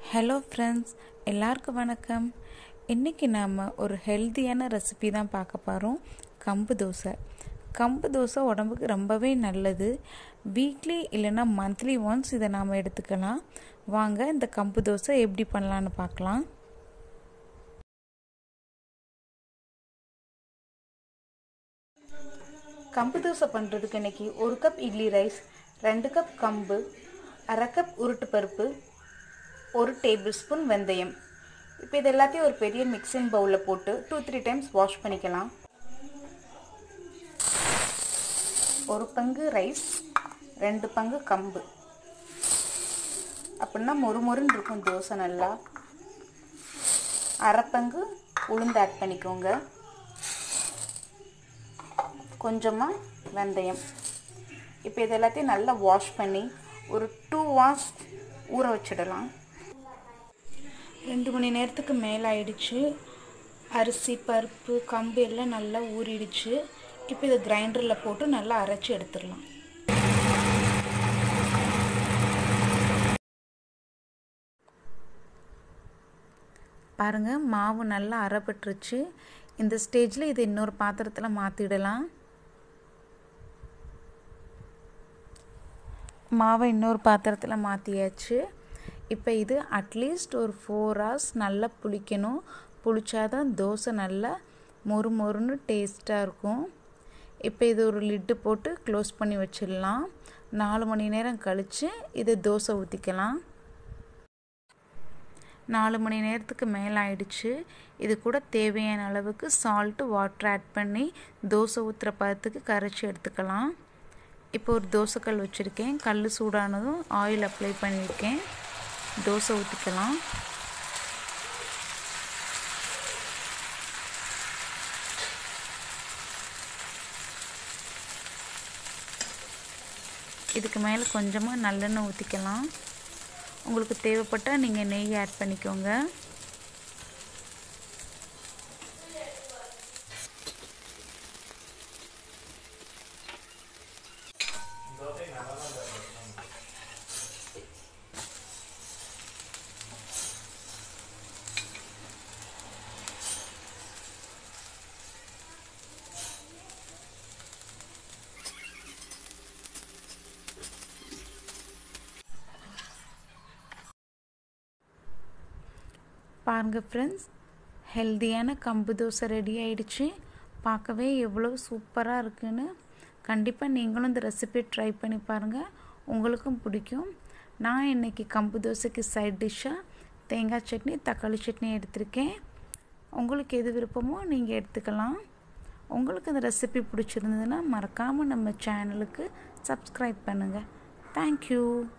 hello friends எல்லாருக்கும் வணக்கம் இன்றைக்கி நாம் ஒரு ஹெல்த்தியான ரெசிபி தான் பார்க்க போகிறோம் கம்பு தோசை கம்பு தோசை உடம்புக்கு ரொம்பவே நல்லது வீக்லி இல்லைன்னா மந்த்லி ஒன்ஸ் இதை நாம் எடுத்துக்கலாம் வாங்க இந்த கம்பு தோசை எப்படி பண்ணலான்னு பார்க்கலாம் கம்பு தோசை பண்ணுறதுக்கு இன்றைக்கி ஒரு கப் இட்லி ரைஸ் ரெண்டு கப் கம்பு அரை கப் உருட்டு பருப்பு ஒரு டேபிள் ஸ்பூன் வெந்தயம் இப்போ இது எல்லாத்தையும் ஒரு பெரிய மிக்சிங் பவுலில் போட்டு டூ த்ரீ டைம்ஸ் வாஷ் பண்ணிக்கலாம் ஒரு பங்கு ரைஸ் ரெண்டு பங்கு கம்பு அப்படின்னா மொறு மொறுன்னு இருக்கும் தோசை நல்லா அரை பங்கு உளுந்து ஆட் பண்ணிக்கோங்க கொஞ்சமாக வெந்தயம் இப்போ இது எல்லாத்தையும் நல்லா வாஷ் பண்ணி ஒரு டூ வாஷ் ஊற வச்சிடலாம் ரெண்டு மணி நேரத்துக்கு மேலே ஆயிடுச்சு அரிசி பருப்பு கம்பு எல்லாம் நல்லா ஊறிடுச்சு இப்போ இதை கிரைண்டரில் போட்டு நல்லா அரைச்சி எடுத்துடலாம் பாருங்கள் மாவு நல்லா அரைப்பட்டுருச்சு இந்த ஸ்டேஜில் இதை இன்னொரு பாத்திரத்தில் மாற்றிடலாம் மாவை இன்னொரு பாத்திரத்தில் மாற்றியாச்சு இப்போ இது அட்லீஸ்ட் ஒரு ஃபோர் ஹவர்ஸ் நல்லா புளிக்கணும் புளிச்சாதான் தோசை நல்லா மொறு மொறுன்னு டேஸ்ட்டாக இருக்கும் இப்போ இது ஒரு லிட்டு போட்டு க்ளோஸ் பண்ணி வச்சிடலாம் நாலு மணி நேரம் கழித்து இதை தோசை ஊற்றிக்கலாம் நாலு மணி நேரத்துக்கு மேலே ஆயிடுச்சு இது கூட தேவையான அளவுக்கு சால்ட்டு வாட்டர் ஆட் பண்ணி தோசை ஊற்றுற பதத்துக்கு கரைச்சி எடுத்துக்கலாம் இப்போ ஒரு தோசைக்கல் வச்சுருக்கேன் கல் சூடானதும் ஆயில் அப்ளை பண்ணியிருக்கேன் தோசை ஊற்றிக்கலாம் இதுக்கு மேலே கொஞ்சமாக நல்லெண்ணெய் ஊற்றிக்கலாம் உங்களுக்கு தேவைப்பட்டால் நீங்கள் நெய் ஆட் பண்ணிக்கோங்க பாருங்கள் ஃப்ரெண்ட்ஸ் ஹெல்த்தியான கம்பு தோசை ரெடி ஆயிடுச்சு பார்க்கவே எவ்வளோ சூப்பராக இருக்குன்னு கண்டிப்பாக நீங்களும் இந்த ரெசிபி ட்ரை பண்ணி பாருங்கள் உங்களுக்கும் பிடிக்கும் நான் இன்றைக்கி கம்பு தோசைக்கு சைட் டிஷ்ஷாக தேங்காய் சட்னி தக்காளி சட்னி எடுத்திருக்கேன் உங்களுக்கு எது விருப்பமோ நீங்கள் எடுத்துக்கலாம் உங்களுக்கு இந்த ரெசிபி பிடிச்சிருந்ததுன்னா மறக்காமல் நம்ம சேனலுக்கு சப்ஸ்கிரைப் பண்ணுங்கள் தேங்க்யூ